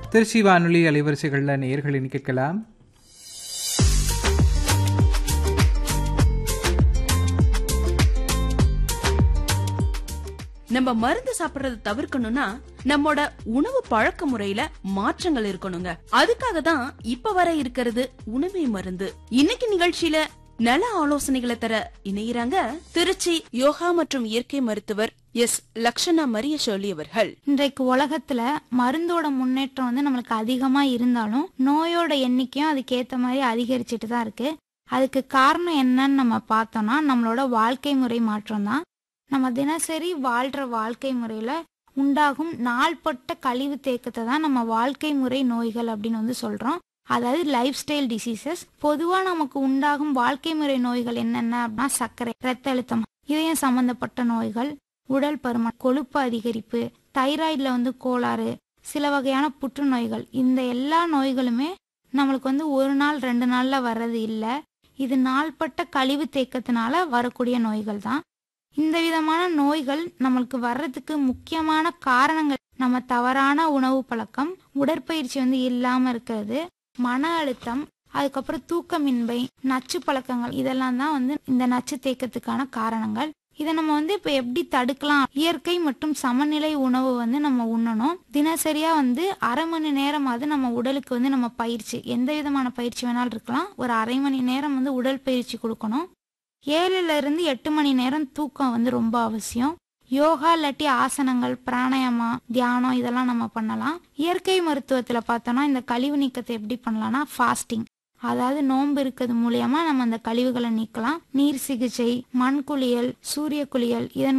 திருச்சி வானொலி அலைவரிசைகளில் நேயர்களின் கேட்கலாம் நம்ம மருந்து சாப்பிடுறத தவிர்க்கணும்னா நம்மோட உணவு பழக்க முறையில மாற்றங்கள் இருக்கணுங்க அதுக்காக தான் இப்ப வர இருக்கிறது உணவே மருந்து இன்னைக்கு நிகழ்ச்சியில நல ஆலோசனைகளை தர இணைகிறாங்க திருச்சி யோகா மற்றும் இயற்கை மருத்துவர் எஸ் லக்ஷனா மரிய ஷோலி அவர்கள் இன்றைக்கு உலகத்துல மருந்தோட முன்னேற்றம் வந்து நம்மளுக்கு அதிகமா இருந்தாலும் நோயோட எண்ணிக்கையும் அதுக்கேத்த மாதிரி அதிகரிச்சுட்டு தான் இருக்கு அதுக்கு காரணம் என்னன்னு நம்ம பார்த்தோம்னா நம்மளோட வாழ்க்கை முறை மாற்றம் தான் நம்ம தினசரி வாழ்ற வாழ்க்கை முறையில உண்டாகும் நாள்பட்ட கழிவு தேக்கத்தை தான் நம்ம வாழ்க்கை முறை நோய்கள் அப்படின்னு வந்து சொல்றோம் அதாவது லைஃப் ஸ்டைல் டிசீசஸ் பொதுவா நமக்கு உண்டாகும் வாழ்க்கை முறை நோய்கள் என்னென்ன அப்படின்னா சர்க்கரை ரத்த அழுத்தம் இதயம் சம்பந்தப்பட்ட நோய்கள் உடல் பருமன் கொழுப்பு அதிகரிப்பு தைராய்டில் வந்து கோளாறு சில வகையான புற்றுநோய்கள் இந்த எல்லா நோய்களுமே நம்மளுக்கு வந்து ஒரு நாள் ரெண்டு நாள்ல வர்றது இல்லை இது நாள்பட்ட கழிவு தேக்கத்தினால வரக்கூடிய நோய்கள் தான் இந்த விதமான நோய்கள் நம்மளுக்கு வர்றதுக்கு முக்கியமான காரணங்கள் நம்ம தவறான உணவு பழக்கம் உடற்பயிற்சி வந்து இல்லாம இருக்கிறது மன அழுத்தம் அதுக்கப்புறம் தூக்கமின்மை நச்சு பழக்கங்கள் இதெல்லாம் தான் வந்து இந்த நச்சு தேக்கத்துக்கான காரணங்கள் இதை நம்ம வந்து இப்போ எப்படி தடுக்கலாம் இயற்கை மற்றும் சமநிலை உணவு வந்து நம்ம உண்ணணும் தினசரியா வந்து அரை மணி நேரமாவது நம்ம உடலுக்கு வந்து நம்ம பயிற்சி எந்த விதமான பயிற்சி வேணாலும் இருக்கலாம் ஒரு அரை மணி நேரம் வந்து உடல் பயிற்சி கொடுக்கணும் ஏழுல இருந்து எட்டு மணி நேரம் தூக்கம் வந்து ரொம்ப அவசியம் யோகா இல்லாட்டி ஆசனங்கள் பிராணாயாமா தியானம் இதெல்லாம் நம்ம பண்ணலாம் இயற்கை மருத்துவத்துல பார்த்தோம்னா இந்த கழிவு நீக்கத்தை எப்படி பண்ணலாம்னா ஃபாஸ்டிங் அதாவது நோன்பு இருக்கிறது மூலியமா நம்ம அந்த கழிவுகளை நீக்கலாம் நீர் சிகிச்சை மண் குளியல் சூரிய குளியல் இதன்